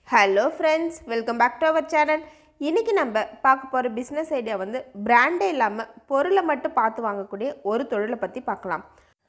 hello friends welcome back to our channel இன்றைக்கி நம்ம பார்க்க போகிற பிஸ்னஸ் ஐடியா வந்து பிராண்டே இல்லாமல் பொருளை மட்டும் பார்த்து வாங்கக்கூடிய ஒரு தொழிலை பற்றி பார்க்கலாம்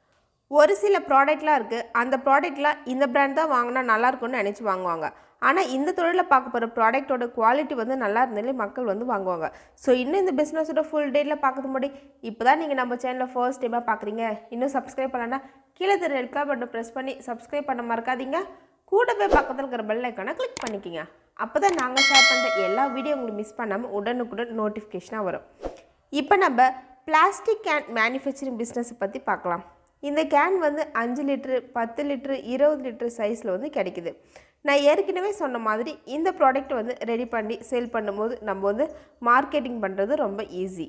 ஒரு சில ப்ராடக்ட்லாம் இருக்குது அந்த ப்ராடக்ட்லாம் இந்த பிராண்ட் தான் வாங்கினா நல்லா இருக்கும்னு நினச்சி வாங்குவாங்க ஆனால் இந்த தொழிலில் பார்க்க போகிற ப்ராடக்ட்டோட குவாலிட்டி வந்து நல்லா இருந்தாலே மக்கள் வந்து வாங்குவாங்க ஸோ இன்னும் இந்த பிஸ்னஸோட ஃபுல் டேட்டில் பார்க்கறது முன்னாடி இப்போ தான் நீங்கள் நம்ம சேனலில் ஃபர்ஸ்ட் டைமாக பார்க்குறீங்க இன்னும் சப்ஸ்கிரைப் பண்ணலன்னா கீழே தெரிய ரெட் கலர் பட்டன் ப்ரெஸ் பண்ணி சப்ஸ்கிரைப் பண்ண மறக்காதீங்க கூடவே பக்கத்தில் இருக்கிற பெல் ஐக்கானை கிளிக் பண்ணிக்கோங்க அப்போ தான் நாங்கள் ஷேர் பண்ணுற எல்லா வீடியோ உங்களுக்கு மிஸ் பண்ணாமல் உடனுக்குடன் நோட்டிஃபிகேஷனாக வரும் இப்போ நம்ம பிளாஸ்டிக் கேன் மேனுஃபேக்சரிங் பிஸ்னஸை பற்றி பார்க்கலாம் இந்த கேன் வந்து அஞ்சு லிட்ரு பத்து லிட்ரு இருபது லிட்ரு சைஸில் வந்து கிடைக்குது நான் ஏற்கனவே சொன்ன மாதிரி இந்த ப்ராடக்ட் வந்து ரெடி பண்ணி சேல் பண்ணும்போது நம்ம வந்து மார்க்கெட்டிங் பண்ணுறது ரொம்ப ஈஸி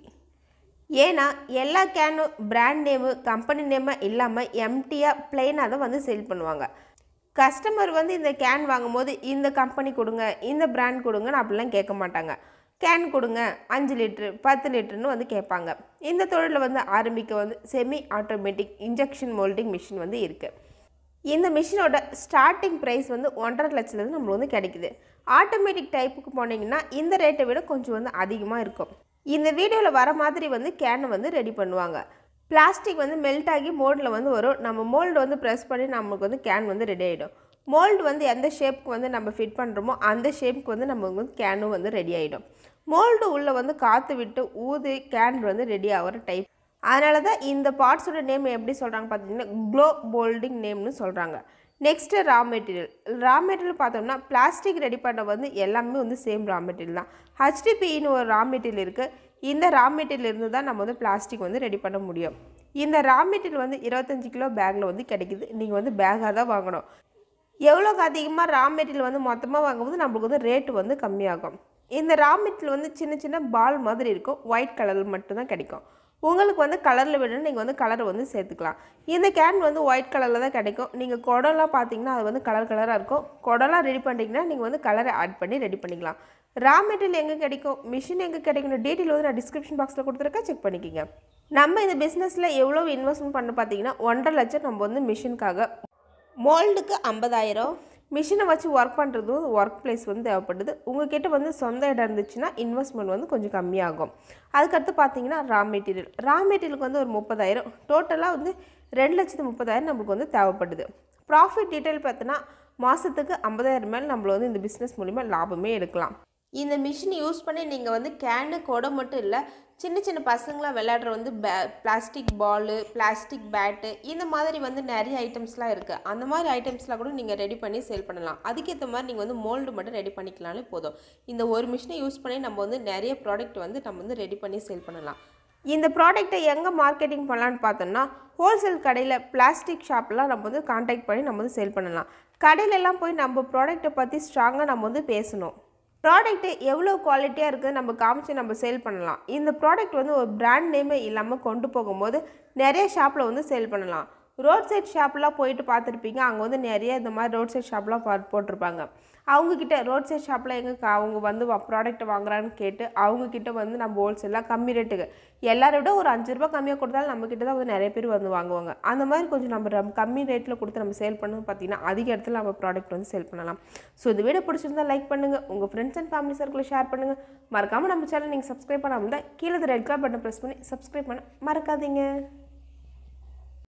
ஏன்னா எல்லா கேனும் பிராண்ட் நேமு கம்பெனி நேமு இல்லாமல் எம்டியாக பிளெயினாக தான் வந்து சேல் பண்ணுவாங்க கஸ்டமர் வந்து இந்த கேன் வாங்கும்போது இந்த கம்பெனி கொடுங்க இந்த பிராண்ட் கொடுங்கன்னு அப்படிலாம் கேட்க மாட்டாங்க கேன் கொடுங்க அஞ்சு லிட்ரு பத்து லிட்டருன்னு வந்து கேட்பாங்க இந்த தொழிலில் வந்து ஆரம்பிக்க வந்து semi automatic injection moulding machine வந்து இருக்குது இந்த மிஷினோட ஸ்டார்டிங் ப்ரைஸ் வந்து ஒன்றரை லட்சத்துலேருந்து நம்மளுக்கு வந்து கிடைக்குது ஆட்டோமேட்டிக் டைப்புக்கு போனீங்கன்னா இந்த ரேட்டை விட கொஞ்சம் வந்து அதிகமாக இருக்கும் இந்த வீடியோவில் வர மாதிரி வந்து கேனை வந்து ரெடி பண்ணுவாங்க பிளாஸ்டிக் வந்து மெல்ட் ஆகி மோல்டில் வந்து வரும் நம்ம மோல்டு வந்து ப்ரெஸ் பண்ணி நமக்கு வந்து கேன் வந்து ரெடி ஆகிடும் மோல்டு வந்து எந்த ஷேப்புக்கு வந்து நம்ம ஃபிட் பண்ணுறோமோ அந்த ஷேப்புக்கு வந்து நமக்கு வந்து கேனும் வந்து ரெடி ஆகிடும் மோல்டு உள்ளே வந்து காற்று விட்டு ஊதி கேன் வந்து ரெடி ஆகிற டைப் அதனால தான் இந்த பார்ட்ஸோட நேம் எப்படி சொல்கிறாங்க பார்த்தீங்கன்னா க்ளோ போல்டிங் நேம்னு சொல்கிறாங்க next raw material raw material பார்த்தோம்னா பிளாஸ்டிக் ரெடி பண்ண வந்து எல்லாமே வந்து சேம் ரா மெட்டீரியல் தான் ஹச்டிபின்னு ஒரு ரா மெட்டீரியல் இருக்குது இந்த ரா மெட்டீரியல் இருந்து தான் நம்ம வந்து பிளாஸ்டிக் வந்து ரெடி பண்ண முடியும் இந்த ரா மெட்டீரியல் வந்து இருபத்தஞ்சி கிலோ பேக்கில் வந்து கிடைக்குது நீங்கள் வந்து பேக்காக தான் வாங்கணும் எவ்வளோக்கு அதிகமாக ரா மெட்டீரியல் வந்து மொத்தமாக வாங்கும்போது நம்மளுக்கு வந்து ரேட்டு வந்து கம்மியாகும் இந்த ரா மெட்டீரியல் வந்து சின்ன சின்ன பால் மாதிரி இருக்கும் ஒயிட் கலரில் மட்டும்தான் கிடைக்கும் உங்களுக்கு வந்து கலரில் வேணும்னா நீங்கள் வந்து கலரை வந்து சேர்த்துக்கலாம் இந்த கேன் வந்து ஒயிட் கலரில் தான் கிடைக்கும் நீங்கள் குடம்லாம் பார்த்தீங்கன்னா அது வந்து கலர் கலராக இருக்கும் குடம்லாம் ரெடி பண்ணிட்டீங்கன்னா நீங்கள் வந்து கலரை ஆட் பண்ணி ரெடி பண்ணிக்கலாம் ரா மெட்டீரியல் எங்கே கிடைக்கும் மிஷின் எங்கே கிடைக்கும் டீட்டெயில் வந்து நான் டிஸ்கிரிப்ஷன் பாக்ஸில் கொடுத்துருக்கேன் செக் பண்ணிக்கோங்க நம்ம இந்த பிஸ்னஸில் எவ்வளோ இன்வெஸ்ட்மெண்ட் பண்ண பார்த்தீங்கன்னா ஒன்றரை லட்சம் நம்ம வந்து மிஷினுக்காக மோல்டுக்கு ஐம்பதாயிரம் மிஷினை வச்சு ஒர்க் பண்ணுறது ஒர்க் பிளேஸ் வந்து தேவைப்படுது உங்ககிட்ட வந்து சொந்த இடம் இருந்துச்சுன்னா இன்வெஸ்ட்மெண்ட் வந்து கொஞ்சம் கம்மியாகும் அதுக்கடுத்து பார்த்தீங்கன்னா ரா மெட்டீரியல் ரா மெட்டீரியலுக்கு வந்து ஒரு முப்பதாயிரம் டோட்டலாக வந்து ரெண்டு லட்சத்து முப்பதாயிரம் நம்மளுக்கு வந்து தேவைப்படுது ப்ராஃபிட் டீட்டெயில் பார்த்தோன்னா மாதத்துக்கு ஐம்பதாயிரம் மேலே நம்மள வந்து இந்த பிஸ்னஸ் மூலிமா லாபமே எடுக்கலாம் இந்த மிஷின் யூஸ் பண்ணி நீங்கள் வந்து கேனு கொடை மட்டும் இல்லை சின்ன சின்ன பசங்களாம் விளையாடுற வந்து பே பிளாஸ்டிக் பாலு பிளாஸ்டிக் பேட்டு இந்த மாதிரி வந்து நிறைய ஐட்டம்ஸ்லாம் இருக்குது அந்த மாதிரி ஐட்டம்ஸ்லாம் கூட நீங்கள் ரெடி பண்ணி சேல் பண்ணலாம் அதுக்கேற்ற மாதிரி நீங்கள் வந்து மோல்டு மட்டும் ரெடி பண்ணிக்கலாம்லே போதும் இந்த ஒரு மிஷினை யூஸ் பண்ணி நம்ம வந்து நிறைய ப்ராடக்ட் வந்து நம்ம வந்து ரெடி பண்ணி சேல் பண்ணலாம் இந்த ப்ராடக்ட்டை எங்கே மார்க்கெட்டிங் பண்ணலான்னு பார்த்தோம்னா ஹோல்சேல் கடையில் பிளாஸ்டிக் ஷாப்லாம் நம்ம வந்து காண்டாக்ட் பண்ணி நம்ம வந்து சேல் பண்ணலாம் கடையிலலாம் போய் நம்ம ப்ராடக்ட்டை பற்றி ஸ்ட்ராங்காக நம்ம வந்து பேசணும் ப்ராடக்ட்டு எவ்வளோ குவாலிட்டியாக இருக்குது நம்ம காமிச்சு நம்ம சேல் பண்ணலாம் இந்த ப்ராடக்ட் வந்து ஒரு பிராண்ட் நேமே இல்லாமல் கொண்டு போகும்போது நிறைய ஷாப்பில் வந்து சேல் பண்ணலாம் ரோட் சைட் ஷாப்லாம் போயிட்டு பார்த்துருப்பீங்க அங்கே வந்து நிறைய இந்த மாதிரி ரோட் சைட் ஷாப்லாம் பா போட்டிருப்பாங்க அவங்கக்கிட்ட ரோட் சைட் ஷாப்பில் எங்கே க- அவங்க வந்து ப்ராடக்ட் வாங்குறான்னு கேட்டு அவங்கக்கிட்ட வந்து நம்ம ஹோல்சேலாக கம்மி ரேட்டுக்கு எல்லாரை விட ஒரு அஞ்சு ரூபாய் கம்மியாக கொடுத்தாலும் நம்மக்கிட்ட தான் வந்து நிறைய பேர் வந்து வாங்குவாங்க அந்த மாதிரி கொஞ்சம் நம்ம ரம்- கம்மி ரேட்டில் கொடுத்து நம்ம சேல் பண்ணணும் பார்த்தீங்கன்னா அதிக இடத்துல நம்ம ப்ராடக்ட் வந்து சேல் பண்ணலாம் ஸோ இந்த வீடியோ பிடிச்சிருந்தா லைக் பண்ணுங்கள் உங்கள் ஃப்ரெண்ட்ஸ் அண்ட் ஃபேமிலி சர்க்கிளில் ஷேர் பண்ணுங்கள் மறக்காமல் நம்ம சேனல் நீங்கள் சப்ஸ்கிரைப் பண்ணாமல் இருந்தால் கீழே ரெட் கலர் பட்டன் ப்ரெஸ் பண்ணி சப்ஸ்கிரைப் பண்ண மறக்காதீங்க